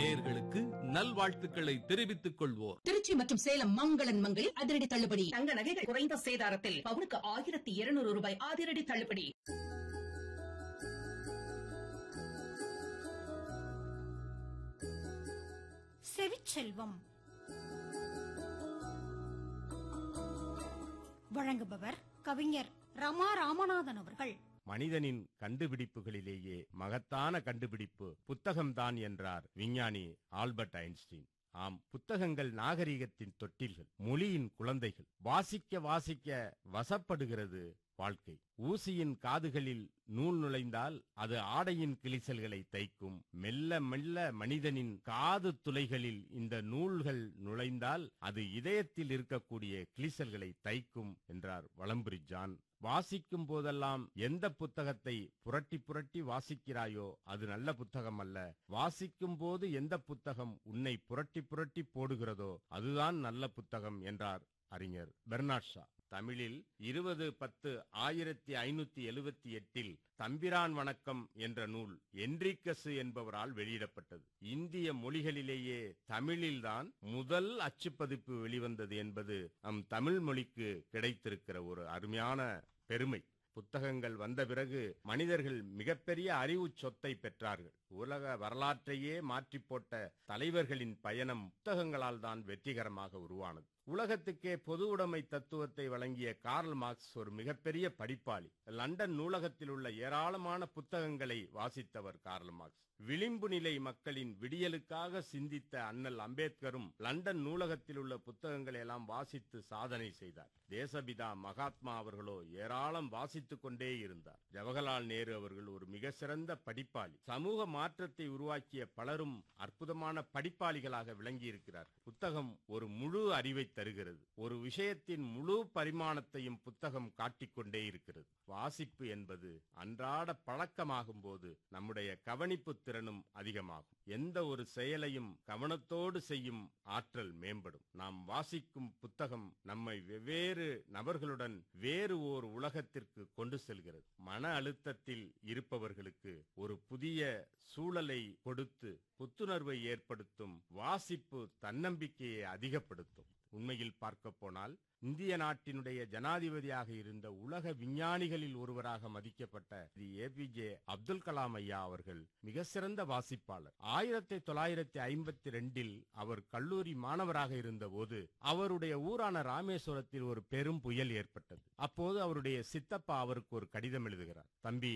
நேயர்களுக்கு நல்வாழ்த்துக்களை தெரிவித்துக் கொள்வோர் திருச்சி மற்றும் சேலம் மங்களன் மங்களில் அதிரடி தள்ளுபடி தங்க நகைகள் குறைந்த சேதாரத்தில் பவுனுக்கு ஆயிரத்தி இருநூறு ரூபாய் அதிரடி தள்ளுபடி செவிச்செல்வம் வழங்குபவர் கவிஞர் ரமா ராமநாதன் அவர்கள் மனிதனின் கண்டுபிடிப்புகளிலேயே மகத்தான கண்டுபிடிப்பு புத்தகம்தான் என்றார் விஞ்ஞானி ஆல்பர்ட் ஐன்ஸ்டீன் ஆம் புத்தகங்கள் நாகரிகத்தின் தொட்டில்கள் மொழியின் குழந்தைகள் வாசிக்க வாசிக்க வசப்படுகிறது வாழ்க்கை ஊசியின் காதுகளில் நூல் நுழைந்தால் அது ஆடையின் கிழிசல்களை தைக்கும் மெல்ல மெல்ல மனிதனின் காது துளைகளில் இந்த நூல்கள் நுழைந்தால் அது இதயத்தில் இருக்கக்கூடிய கிழிசல்களை தைக்கும் என்றார் வளம்புரி ஜான் வாசிக்கும் போதெல்லாம் எந்த புத்தகத்தை புரட்டி புரட்டி வாசிக்கிறாயோ அது நல்ல புத்தகம் அல்ல வாசிக்கும் போது எந்த புத்தகம் உன்னை புரட்டி புரட்டி போடுகிறதோ அதுதான் நல்ல புத்தகம் என்றார் அறிஞர் பெர்னாட் ஷா தமிழில் இருபது பத்து ஆயிரத்தி ஐநூத்தி எழுபத்தி எட்டில் தம்பிரான் வணக்கம் என்ற நூல் என்ரிக்கசு என்பவரால் வெளியிடப்பட்டது இந்திய மொழிகளிலேயே தமிழில்தான் முதல் அச்சுப்பதிப்பு வெளிவந்தது என்பது நம் தமிழ் மொழிக்கு கிடைத்திருக்கிற ஒரு அருமையான பெருமை புத்தகங்கள் வந்த பிறகு மனிதர்கள் மிகப்பெரிய அறிவு சொத்தை பெற்றார்கள் உலக வரலாற்றையே மாற்றி போட்ட தலைவர்களின் பயணம் புத்தகங்களால் தான் வெற்றிகரமாக உருவானது உலகத்துக்கே பொது உடைமை தத்துவத்தை வழங்கிய கார்ல் மார்க்ஸ் ஒரு மிகப்பெரிய படிப்பாளி லண்டன் நூலகத்தில் உள்ள ஏராளமான புத்தகங்களை வாசித்தவர் கார்ல் மார்க்ஸ் விளிம்பு நிலை மக்களின் விடியலுக்காக சிந்தித்த அண்ணல் அம்பேத்கரும் லண்டன் நூலகத்தில் உள்ள புத்தகங்களை எல்லாம் வாசித்து சாதனை செய்தார் தேசபிதா மகாத்மா அவர்களோ ஏராளம் வாசித்துக் கொண்டே இருந்தார் ஜவஹர்லால் நேரு அவர்கள் ஒரு மிக சிறந்த படிப்பாளி சமூக மாற்றத்தை உருவாக்கிய பலரும் அற்புதமான படிப்பாளிகளாக விளங்கியிருக்கிறார் புத்தகம் ஒரு முழு அறிவை தருகிறது ஒரு விஷயத்தின் முழு பரிமாணத்தையும் புத்தகம் காட்டிக்கொண்டே இருக்கிறது வாசிப்பு என்பது அன்றாட பழக்கமாகும் போது நம்முடைய கவனிப்பு திறனும் அதிகமாகும் எந்த ஒரு செயலையும் கவனத்தோடு செய்யும் ஆற்றல் மேம்படும் நாம் வாசிக்கும் புத்தகம் நம்மை வெவ்வேறு நபர்களுடன் வேறு ஓர் உலகத்திற்கு கொண்டு செல்கிறது மன அழுத்தத்தில் இருப்பவர்களுக்கு ஒரு புதிய சூழலை கொடுத்து புத்துணர்வை ஏற்படுத்தும் வாசிப்பு தன்னம்பிக்கையை அதிகப்படுத்தும் உண்மையில் பார்க்க போனால் இந்திய நாட்டினுடைய ஜனாதிபதியாக இருந்த உலக விஞ்ஞானிகளில் ஒருவராக மதிக்கப்பட்ட ஏபிஜே அப்துல் கலாம் ஐயா அவர்கள் மிக சிறந்த வாசிப்பாளர் ஆயிரத்தி தொள்ளாயிரத்தி ஐம்பத்தி ரெண்டில் அவர் கல்லூரி மாணவராக இருந்தபோது அவருடைய ஊரான ராமேஸ்வரத்தில் ஒரு பெரும் புயல் ஏற்பட்டது அப்போது அவருடைய சித்தப்பா அவருக்கு ஒரு கடிதம் எழுதுகிறார் தம்பி